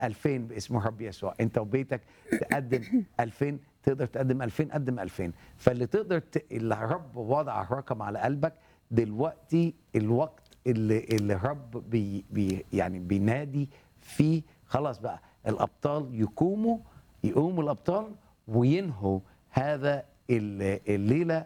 2000 باسم الرب يسوع انت وبيتك تقدم 2000 تقدر تقدم 2000 قدم 2000 فاللي تقدر ت... اللي الرب وضع الرقم على قلبك دلوقتي الوقت اللي اللي الرب بي... بي يعني بينادي فيه خلاص بقى الابطال يقوموا يقوموا الابطال وينهوا هذا ال- الليله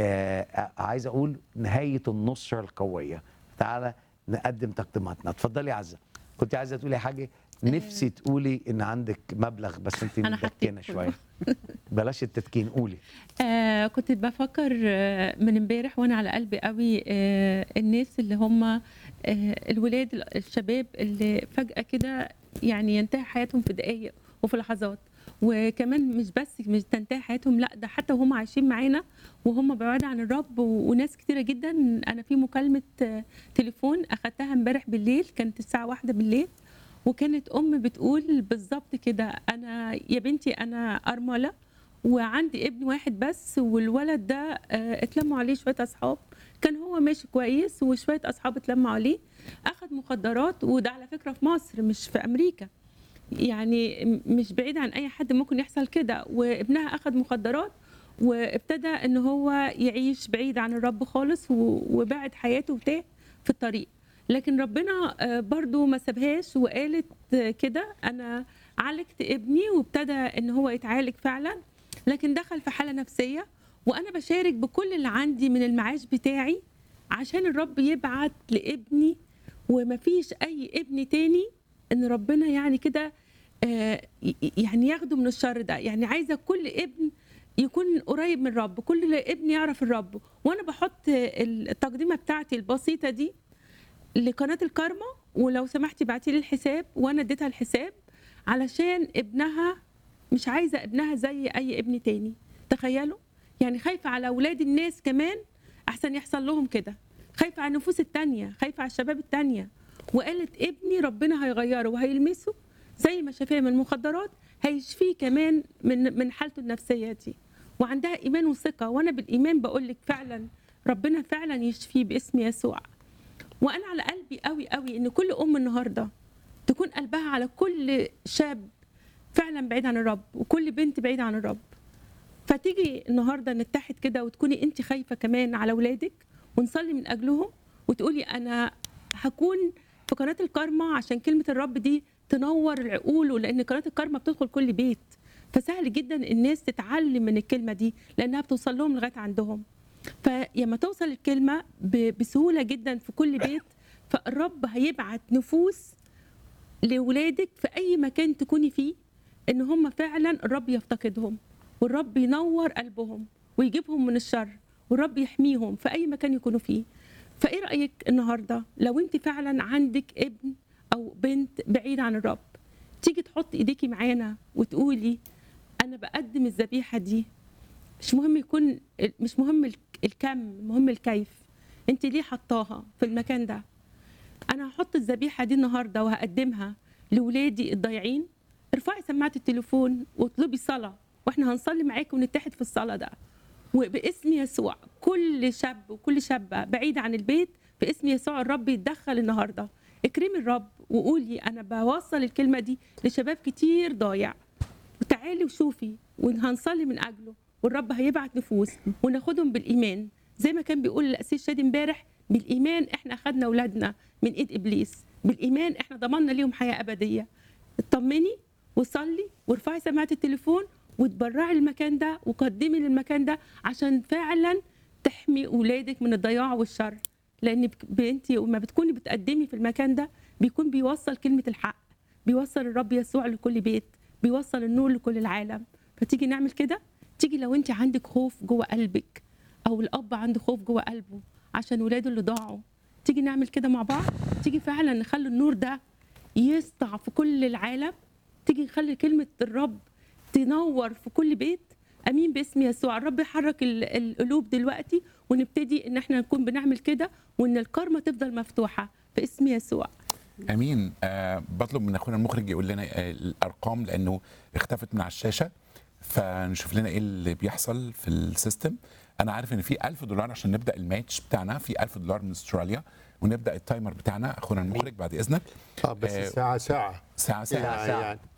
آه عايز اقول نهايه النصره القويه تعالى نقدم تقديماتنا اتفضلي يا عزه كنت عايزه تقولي حاجه نفسي تقولي ان عندك مبلغ بس انت أنا حكيت متدكنه كله. شويه بلاش التدكين قولي آه كنت بفكر آه من امبارح وانا على قلبي قوي آه الناس اللي هم آه الولاد ال- الشباب اللي فجأة كده يعني ينتهي حياتهم في دقايق وفي لحظات وكمان مش بس مش تنتهي حياتهم لا ده حتى وهم عايشين معانا وهم بعاد عن الرب و- وناس كتيرة جدا انا في مكالمة آه تليفون اخدتها امبارح بالليل كانت الساعة واحدة بالليل وكانت ام بتقول بالظبط كده انا يا بنتي انا ارمله وعندي ابن واحد بس والولد ده آه، اتلموا عليه شويه اصحاب كان هو ماشي كويس وشويه اصحاب اتلموا عليه اخذ مخدرات وده على فكره في مصر مش في امريكا يعني م- مش بعيد عن اي حد ممكن يحصل كده وابنها اخذ مخدرات وابتدى ان هو يعيش بعيد عن الرب خالص و- وبعد حياته وتاه في الطريق لكن ربنا آه، برضو ما سابهاش وقالت آه، كده انا عالجت ابني وابتدى ان هو يتعالج فعلا لكن دخل في حاله نفسيه وانا بشارك بكل اللي عندي من المعاش بتاعي عشان الرب يبعت لابني ومفيش اي ابن تاني ان ربنا يعني كده آه، ي- يعني ياخده من الشر ده يعني عايزه كل ابن يكون قريب من الرب كل ابن يعرف الرب وانا بحط التقديمه بتاعتي البسيطه دي لقناه الكارما ولو سمحتي بعتي لي الحساب وانا اديتها الحساب علشان ابنها مش عايزه ابنها زي اي ابن تاني تخيلوا يعني خايفه على اولاد الناس كمان احسن يحصل لهم كده خايفه على النفوس التانية خايفه على الشباب التانية وقالت ابني ربنا هيغيره وهيلمسه زي ما شافاه من المخدرات هيشفيه كمان من من حالته النفسيه دي وعندها ايمان وثقه وانا بالايمان بقول لك فعلا ربنا فعلا يشفيه باسم يسوع وانا على قلبي قوي قوي ان كل ام النهارده تكون قلبها على كل شاب فعلا بعيد عن الرب وكل بنت بعيد عن الرب فتيجي النهارده نتحد كده وتكوني انت خايفه كمان على اولادك ونصلي من اجلهم وتقولي انا هكون في قناه الكارما عشان كلمه الرب دي تنور العقول ولان قناه الكارما بتدخل كل بيت فسهل جدا الناس تتعلم من الكلمه دي لانها بتوصل لهم لغايه عندهم فلما توصل الكلمه ب- بسهوله جدا في كل بيت فالرب هيبعت نفوس لاولادك في اي مكان تكوني فيه ان هم فعلا الرب يفتقدهم والرب ينور قلبهم ويجيبهم من الشر والرب يحميهم في اي مكان يكونوا فيه فايه رايك النهارده لو انت فعلا عندك ابن او بنت بعيد عن الرب تيجي تحط ايديكي معانا وتقولي انا بقدم الذبيحه دي مش مهم يكون مش مهم الك- الكم مهم الكيف انت ليه حطاها في المكان ده انا هحط الذبيحه دي النهارده وهقدمها لولادي الضايعين ارفعي سماعه التليفون واطلبي صلاه واحنا هنصلي معاكي ونتحد في الصلاه ده وباسم يسوع كل شاب وكل شابه بعيده عن البيت باسم يسوع الرب يتدخل النهارده اكرمي الرب وقولي انا بوصل الكلمه دي لشباب كتير ضايع وتعالي وشوفي وهنصلي من اجله والرب هيبعت نفوس وناخدهم بالايمان زي ما كان بيقول الاسيس شادي امبارح بالايمان احنا اخدنا اولادنا من ايد ابليس بالايمان احنا ضمننا ليهم حياه ابديه اطمني وصلي وارفعي سماعه التليفون وتبرعي المكان ده وقدمي للمكان ده عشان فعلا تحمي اولادك من الضياع والشر لان بك- ب- انت وما بتكوني بتقدمي في المكان ده بيكون بيوصل كلمه الحق بيوصل الرب يسوع لكل بيت بيوصل النور لكل العالم فتيجي نعمل كده تيجي لو انت عندك خوف جوه قلبك او الاب عنده خوف جوه قلبه عشان ولاده اللي ضاعوا تيجي نعمل كده مع بعض تيجي فعلا نخلي النور ده يسطع في كل العالم تيجي نخلي كلمه الرب تنور في كل بيت امين باسم يسوع الرب يحرك ال- القلوب دلوقتي ونبتدي ان احنا نكون بنعمل كده وان الكارما تفضل مفتوحه باسم يسوع امين آه بطلب من اخونا المخرج يقول لنا آه الارقام لانه اختفت من على الشاشه فنشوف لنا ايه اللي بيحصل في السيستم انا عارف ان في 1000 دولار عشان نبدا الماتش بتاعنا في 1000 دولار من استراليا ونبدا التايمر بتاعنا اخونا المخرج بعد اذنك اه بس آه، الساعه ساعه ساعه ساعه يعني, يعني